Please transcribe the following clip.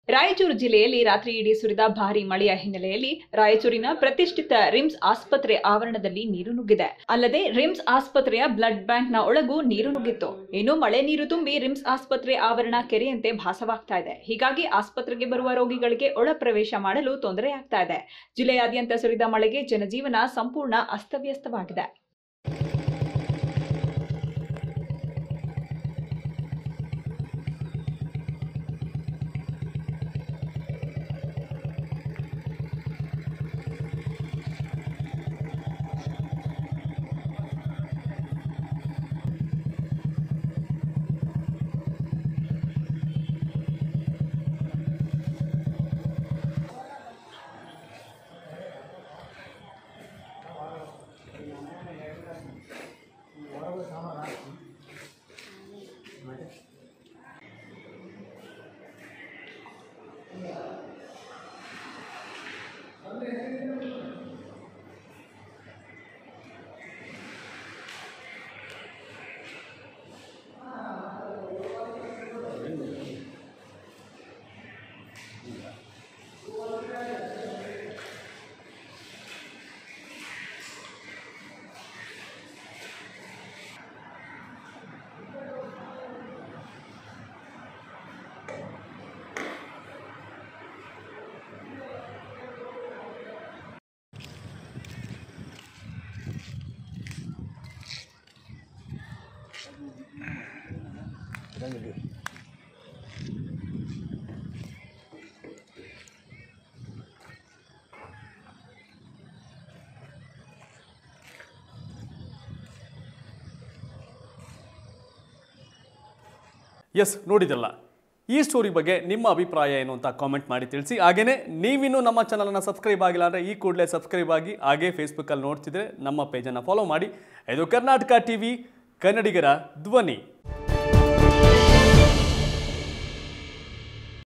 ರಾಯಚೂರು ಜಿಲ್ಲೆಯಲ್ಲಿ ರಾತ್ರಿ ಇಡೀ ಸುರಿದ ಭಾರೀ ಮಳೆಯ ಹಿನ್ನೆಲೆಯಲ್ಲಿ ರಾಯಚೂರಿನ ಪ್ರತಿಷ್ಠಿತ ರಿಮ್ಸ್ ಆಸ್ಪತ್ರೆ ಆವರಣದಲ್ಲಿ ನೀರು ನುಗ್ಗಿದೆ ಅಲ್ಲದೆ ರಿಮ್ಸ್ ಆಸ್ಪತ್ರೆಯ ಬ್ಲಡ್ ಬ್ಯಾಂಕ್ನ ಒಳಗೂ ನೀರು ನುಗ್ಗಿತ್ತು ಇನ್ನು ಮಳೆ ನೀರು ತುಂಬಿ ರಿಮ್ಸ್ ಆಸ್ಪತ್ರೆ ಆವರಣ ಕೆರೆಯಂತೆ ಭಾಸವಾಗ್ತಾ ಇದೆ ಹೀಗಾಗಿ ಆಸ್ಪತ್ರೆಗೆ ಬರುವ ರೋಗಿಗಳಿಗೆ ಒಳ ಪ್ರವೇಶ ಮಾಡಲು ತೊಂದರೆಯಾಗ್ತಾ ಇದೆ ಜಿಲ್ಲೆಯಾದ್ಯಂತ ಸುರಿದ ಮಳೆಗೆ ಜನಜೀವನ ಸಂಪೂರ್ಣ ಅಸ್ತವ್ಯಸ್ತವಾಗಿದೆ ಎಸ್ ನೋಡಿದ್ರಲ್ಲ ಈ ಸ್ಟೋರಿ ಬಗ್ಗೆ ನಿಮ್ಮ ಅಭಿಪ್ರಾಯ ಏನು ಅಂತ ಕಾಮೆಂಟ್ ಮಾಡಿ ತಿಳಿಸಿ ಹಾಗೆಯೇ ನೀವಿನ್ನೂ ನಮ್ಮ ಚಾನಲನ್ನು ಸಬ್ಸ್ಕ್ರೈಬ್ ಆಗಿಲ್ಲ ಅಂದರೆ ಈ ಕೂಡಲೇ ಸಬ್ಸ್ಕ್ರೈಬ್ ಆಗಿ ಹಾಗೇ ಫೇಸ್ಬುಕ್ಕಲ್ಲಿ ನೋಡ್ತಿದ್ರೆ ನಮ್ಮ ಪೇಜನ್ನು ಫಾಲೋ ಮಾಡಿ ಇದು ಕರ್ನಾಟಕ ಟಿ ವಿ ಕನ್ನಡಿಗರ ಧ್ವನಿ